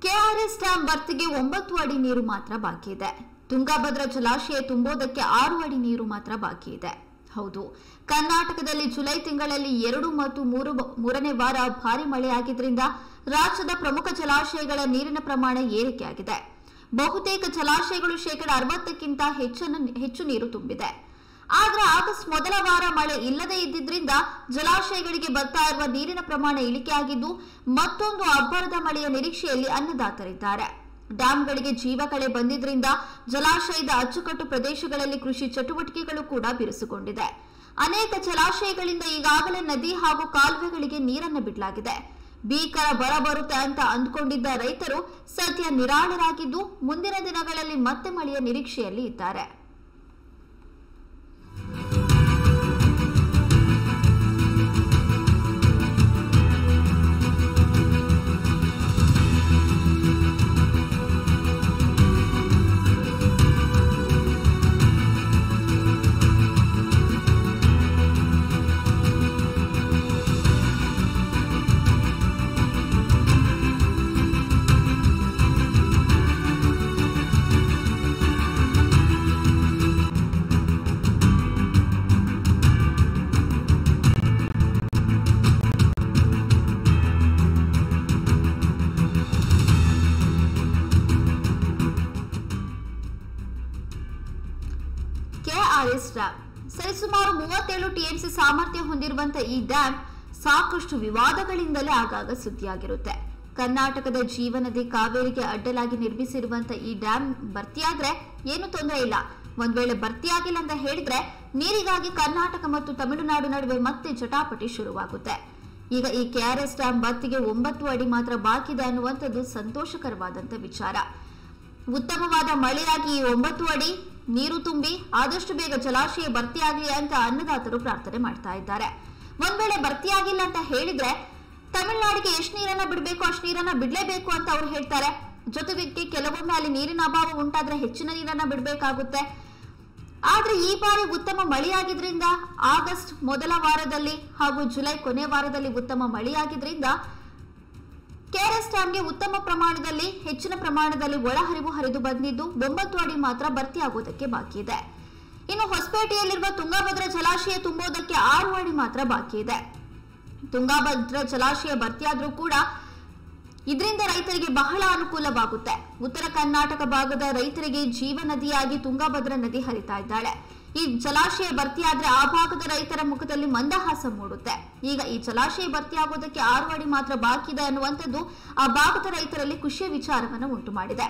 KRS dam ಭರ್ತಿಗೆ ಒಂಬತ್ತು ಅಡಿ ನೀರು ಮಾತ್ರ ಬಾಕಿ ಇದೆ ತುಂಗಭದ್ರಾ ಜಲಾಶಯ ತುಂಬೋದಕ್ಕೆ ಆರು ಅಡಿ ನೀರು ಮಾತ್ರ ಬಾಕಿ ಇದೆ ಹೌದು ಕರ್ನಾಟಕದಲ್ಲಿ ಜುಲೈ ತಿಂಗಳಲ್ಲಿ ಎರಡು ಮತ್ತು ಮೂರು ಮೂರನೇ ವಾರ ಭಾರಿ ಮಳೆಯಾಗಿದ್ರಿಂದ ರಾಜ್ಯದ ಪ್ರಮುಖ ಜಲಾಶಯಗಳ ನೀರಿನ ಪ್ರಮಾಣ ಏರಿಕೆಯಾಗಿದೆ ಬಹುತೇಕ ಜಲಾಶಯಗಳು ಶೇಕಡ ಅರವತ್ತಕ್ಕಿಂತ ಹೆಚ್ಚನ್ನು ಹೆಚ್ಚು ನೀರು ತುಂಬಿದೆ ಆದ್ರೆ ಆಗಸ್ಟ್ ಮೊದಲ ವಾರ ಮಳೆ ಇಲ್ಲದೇ ಇದ್ದಿದ್ರಿಂದ ಜಲಾಶಯಗಳಿಗೆ ಬರ್ತಾ ಇರುವ ನೀರಿನ ಪ್ರಮಾಣ ಇಳಿಕೆಯಾಗಿದ್ದು ಮತ್ತೊಂದು ಅಬ್ಬರದ ಮಳೆಯ ನಿರೀಕ್ಷೆಯಲ್ಲಿ ಅನ್ನದಾತರಿದ್ದಾರೆ ಡ್ಯಾಂಗಳಿಗೆ ಜೀವಕಳೆ ಬಂದಿದ್ರಿಂದ ಜಲಾಶಯದ ಅಚ್ಚುಕಟ್ಟು ಪ್ರದೇಶಗಳಲ್ಲಿ ಕೃಷಿ ಚಟುವಟಿಕೆಗಳು ಕೂಡ ಬಿರುಸುಗೊಂಡಿದೆ ಅನೇಕ ಜಲಾಶಯಗಳಿಂದ ಈಗಾಗಲೇ ನದಿ ಹಾಗೂ ಕಾಲುವೆಗಳಿಗೆ ನೀರನ್ನು ಬಿಡಲಾಗಿದೆ ಭೀಕರ ಬರ ಬರುತ್ತೆ ಅಂತ ಅಂದ್ಕೊಂಡಿದ್ದ ರೈತರು ಸದ್ಯ ನಿರಾಳರಾಗಿದ್ದು ಮುಂದಿನ ದಿನಗಳಲ್ಲಿ ಮತ್ತೆ ಮಳೆಯ ನಿರೀಕ್ಷೆಯಲ್ಲಿ ಇದ್ದಾರೆ ಕೆಆರ್ಎಸ್ ಡ್ಯಾಂ ಸರಿಸುಮಾರು ಮೂವತ್ತೇಳು ಟಿಎಂಸಿ ಸಾಮರ್ಥ್ಯ ಹೊಂದಿರುವಂತಹ ಈ ಡ್ಯಾಂ ಸಾಕಷ್ಟು ವಿವಾದಗಳಿಂದಲೇ ಆಗಾಗ ಸುದ್ದಿಯಾಗಿರುತ್ತೆ ಕರ್ನಾಟಕದ ಜೀವನದಿ ಕಾವೇರಿಗೆ ಅಡ್ಡಲಾಗಿ ನಿರ್ಮಿಸಿರುವಂತಹ ಈ ಡ್ಯಾಂ ಭರ್ತಿಯಾದ್ರೆ ಏನು ತೊಂದರೆ ಇಲ್ಲ ಒಂದ್ ವೇಳೆ ಭರ್ತಿಯಾಗಿಲ್ಲ ಅಂತ ಹೇಳಿದ್ರೆ ನೀರಿಗಾಗಿ ಕರ್ನಾಟಕ ಮತ್ತು ತಮಿಳುನಾಡು ನಡುವೆ ಮತ್ತೆ ಜಟಾಪಟಿ ಶುರುವಾಗುತ್ತೆ ಈಗ ಈ ಕೆಆರ್ಎಸ್ ಡ್ಯಾಂ ಭರ್ತಿಗೆ ಒಂಬತ್ತು ಅಡಿ ಮಾತ್ರ ಬಾಕಿ ಇದೆ ಅನ್ನುವಂಥದ್ದು ಸಂತೋಷಕರವಾದಂತ ವಿಚಾರ ಉತ್ತಮವಾದ ಮಳೆಯಾಗಿ ಈ ಒಂಬತ್ತು ಅಡಿ ನೀರು ತುಂಬಿ ಆದಷ್ಟು ಬೇಗ ಜಲಾಶಯ ಭರ್ತಿಯಾಗಲಿ ಅಂತ ಅನ್ನದಾತರು ಪ್ರಾರ್ಥನೆ ಮಾಡ್ತಾ ಇದ್ದಾರೆ ಒಂದ್ ವೇಳೆ ಭರ್ತಿಯಾಗಿಲ್ಲ ಅಂತ ಹೇಳಿದ್ರೆ ತಮಿಳುನಾಡಿಗೆ ಎಷ್ಟು ನೀರನ್ನ ಬಿಡಬೇಕು ಅಷ್ಟು ನೀರನ್ನ ಬಿಡ್ಲೇಬೇಕು ಅಂತ ಅವ್ರು ಹೇಳ್ತಾರೆ ಜೊತೆಗೆ ಕೆಲವೊಮ್ಮೆ ಅಲ್ಲಿ ನೀರಿನ ಅಭಾವ ಉಂಟಾದ್ರೆ ಹೆಚ್ಚಿನ ನೀರನ್ನ ಬಿಡಬೇಕಾಗುತ್ತೆ ಆದ್ರೆ ಈ ಬಾರಿ ಉತ್ತಮ ಮಳೆಯಾಗಿದ್ರಿಂದ ಆಗಸ್ಟ್ ಮೊದಲ ವಾರದಲ್ಲಿ ಹಾಗೂ ಜುಲೈ ಕೊನೆ ವಾರದಲ್ಲಿ ಉತ್ತಮ ಮಳೆಯಾಗಿದ್ರಿಂದ ಕೆಆರ್ಎಸ್ ಡ್ಯಾಂಗೆ ಉತ್ತಮ ಪ್ರಮಾಣದಲ್ಲಿ ಹೆಚ್ಚಿನ ಪ್ರಮಾಣದಲ್ಲಿ ಒಳಹರಿವು ಹರಿದು ಬಂದಿದ್ದು ಒಂಬತ್ತು ಅಡಿ ಮಾತ್ರ ಭರ್ತಿಯಾಗುವುದಕ್ಕೆ ಬಾಕಿ ಇದೆ ಇನ್ನು ಹೊಸಪೇಟೆಯಲ್ಲಿರುವ ತುಂಗಭದ್ರಾ ಜಲಾಶಯ ತುಂಬೋದಕ್ಕೆ ಆರು ಅಡಿ ಮಾತ್ರ ಬಾಕಿ ಇದೆ ತುಂಗಭದ್ರಾ ಜಲಾಶಯ ಭರ್ತಿಯಾದ್ರೂ ಕೂಡ ಇದರಿಂದ ರೈತರಿಗೆ ಬಹಳ ಅನುಕೂಲವಾಗುತ್ತೆ ಉತ್ತರ ಕರ್ನಾಟಕ ಭಾಗದ ರೈತರಿಗೆ ಜೀವ ನದಿಯಾಗಿ ತುಂಗಭದ್ರಾ ನದಿ ಹರಿತಾ ಇದ್ದಾಳೆ ಈ ಜಲಾಶಯ ಭರ್ತಿಯಾದ್ರೆ ಆ ಭಾಗದ ರೈತರ ಮುಖದಲ್ಲಿ ಮಂದಹಾಸ ಮೂಡುತ್ತೆ ಈಗ ಈ ಜಲಾಶಯ ಭರ್ತಿಯಾಗೋದಕ್ಕೆ ಆರು ಅಡಿ ಮಾತ್ರ ಬಾಕಿ ಇದೆ ಅನ್ನುವಂಥದ್ದು ಆ ಭಾಗದ ರೈತರಲ್ಲಿ ಖುಷಿಯ ವಿಚಾರವನ್ನು ಉಂಟು ಮಾಡಿದೆ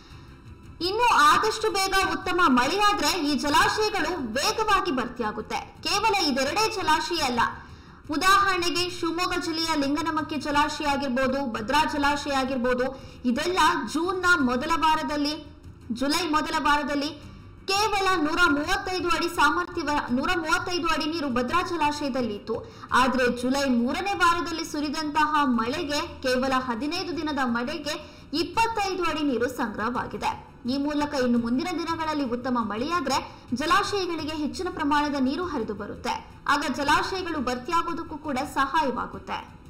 ಇನ್ನು ಆದಷ್ಟು ಬೇಗ ಉತ್ತಮ ಮಳೆಯಾದ್ರೆ ಈ ಜಲಾಶಯಗಳು ವೇಗವಾಗಿ ಭರ್ತಿಯಾಗುತ್ತೆ ಕೇವಲ ಇದೆರಡೇ ಜಲಾಶಯ ಅಲ್ಲ ಉದಾಹರಣೆಗೆ ಶಿವಮೊಗ್ಗ ಜಿಲ್ಲೆಯ ಲಿಂಗನಮಕ್ಕಿ ಜಲಾಶಯ ಆಗಿರ್ಬೋದು ಭದ್ರಾ ಜಲಾಶಯ ಆಗಿರ್ಬೋದು ಇದೆಲ್ಲ ಜೂನ್ನ ಮೊದಲ ವಾರದಲ್ಲಿ ಜುಲೈ ಮೊದಲ ವಾರದಲ್ಲಿ ಕೇವಲ ನೂರ ಮೂವತ್ತೈದು ಅಡಿ ಸಾಮರ್ಥ್ಯ ನೂರ ಮೂವತ್ತೈದು ಅಡಿ ನೀರು ಭದ್ರಾ ಜಲಾಶಯದಲ್ಲಿ ಇತ್ತು ಆದ್ರೆ ಜುಲೈ ಮೂರನೇ ವಾರದಲ್ಲಿ ಸುರಿದಂತಹ ಮಳೆಗೆ ಕೇವಲ ಹದಿನೈದು ದಿನದ ಮಳೆಗೆ ಇಪ್ಪತ್ತೈದು ಅಡಿ ನೀರು ಸಂಗ್ರಹವಾಗಿದೆ ಈ ಮೂಲಕ ಇನ್ನು ಮುಂದಿನ ದಿನಗಳಲ್ಲಿ ಉತ್ತಮ ಮಳೆಯಾದ್ರೆ ಜಲಾಶಯಗಳಿಗೆ ಹೆಚ್ಚಿನ ಪ್ರಮಾಣದ ನೀರು ಹರಿದು ಬರುತ್ತೆ ಆಗ ಜಲಾಶಯಗಳು ಭರ್ತಿಯಾಗೋದಕ್ಕೂ ಕೂಡ ಸಹಾಯವಾಗುತ್ತೆ